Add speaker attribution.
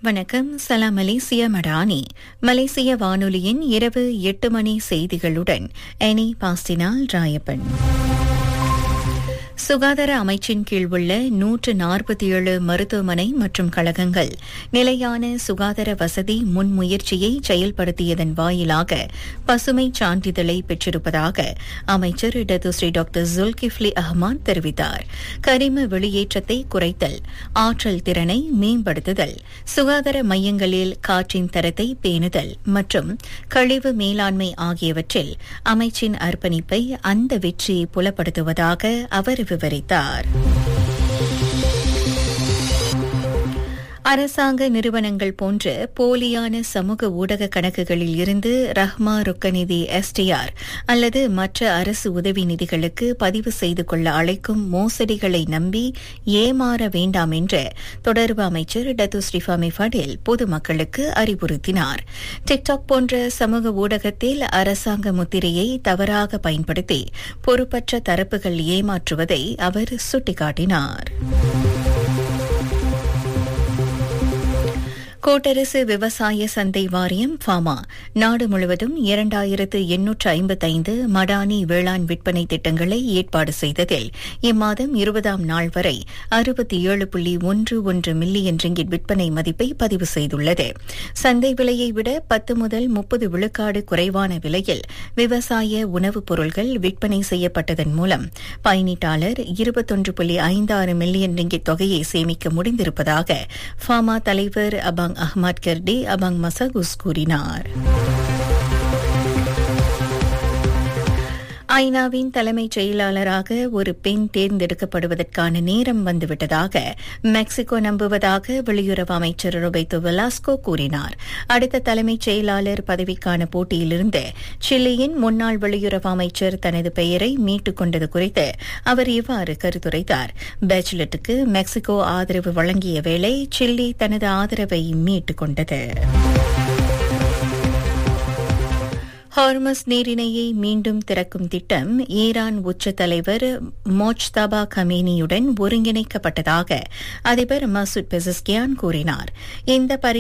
Speaker 1: வணக்கம் சலாம் மலேசிய மடானி மலேசிய வானொலியின் இரவு எட்டு மணி செய்திகளுடன் எனி பாஸ்டினால் ராயப்பன் சுகாதார அமைச்சின் கீழ் உள்ள நூற்று நாற்பத்தி ஏழு மருத்துவமனை மற்றும் கழகங்கள் நிலையான சுகாதார வசதி முன்முயற்சியை செயல்படுத்தியதன் வாயிலாக பசுமை சான்றிதழை பெற்றிருப்பதாக அமைச்சர் டத்துஸ்ரீ டாக்டர் ஜுல்கிஃப்லி அஹ்மான் தெரிவித்தார் கரிம வெளியேற்றத்தை குறைத்தல் ஆற்றல் திறனை மேம்படுத்துதல் சுகாதார மையங்களில் காற்றின் தரத்தை பேணுதல் மற்றும் கழிவு மேலாண்மை ஆகியவற்றில் அமைச்சின் அர்ப்பணிப்பை அந்த வெற்றி புலப்படுத்துவதாக அவர் விவரித்தார் அரசாங்க நிறுவனங்கள் போன்ற போலியான சமூக ஊடக கணக்குகளில் இருந்து ரஹ்மா ருக்கநிதி எஸ்டிஆர் அல்லது மற்ற அரசு உதவி நிதிகளுக்கு பதிவு செய்து கொள்ள அழைக்கும் மோசடிகளை நம்பி ஏமாற வேண்டாம் என்று தொடர்பு அமைச்சர் டத்து ஸ்ரீஃபாமி ஃபடில் பொதுமக்களுக்கு அறிவுறுத்தினார் டிக்டாக் போன்ற சமூக ஊடகத்தில் அரசாங்க முத்திரையை தவறாக பயன்படுத்தி பொறுப்பற்ற தரப்புகள் ஏமாற்றுவதை அவர் சுட்டிக்காட்டினார் கோட்டரசு விவசாய சந்தை வாரியம் ஃபாமா நாடு முழுவதும் இரண்டாயிரத்து எண்ணூற்று ஐம்பத்தைந்து மடானி வேளாண் விற்பனை திட்டங்களை ஏற்பாடு செய்ததில் இம்மாதம் இருபதாம் நாள் வரை அறுபத்தி ஏழு புள்ளி ஒன்று ஒன்று மில்லியன் ரிங்கிட் விற்பனை மதிப்பை பதிவு செய்துள்ளது சந்தை விலையை விட பத்து முதல் முப்பது விழுக்காடு குறைவான விலையில் விவசாய உணவுப் பொருட்கள் விற்பனை செய்யப்பட்டதன் மூலம் பயனீட்டாளர் இருபத்தொன்று புள்ளி ஐந்து ஆறு மில்லியன் ரிங்கிட் தொகையை சேமிக்க முடிந்திருப்பதாக ஃபாமா தலைவர் அபாங் அஹ்மத் கர்டி அபாங் மசகுஸ் கூறினார் ஐநாவின் தலைமைச் செயலாளராக ஒரு பெண் தேர்ந்தெடுக்கப்படுவதற்கான நேரம் வந்துவிட்டதாக மெக்சிகோ நம்புவதாக வெளியுறவு அமைச்சர் ரொபேத்தோ வெலாஸ்கோ கூறினார் அடுத்த தலைமைச் செயலாளர் பதவிக்கான போட்டியிலிருந்து சில்லியின் முன்னாள் வெளியுறவு அமைச்சர் தனது பெயரை மீட்டுக் கொண்டது குறித்து அவர் இவ்வாறு கருத்துரைத்தார் பேச்சுலட்டுக்கு மெக்சிகோ ஆதரவு வழங்கிய வேளை சில்லி தனது ஆதரவை மீட்டுக் கொண்டது ஹார்மஸ் நீரிணையை மீண்டும் திறக்கும் திட்டம் ஈரான் உச்ச தலைவர் மோஜ்தபா கமேனியுடன் ஒருங்கிணைக்கப்பட்டதாக அதிபர் மசூத் பெசஸ்கியான் கூறினார் இந்த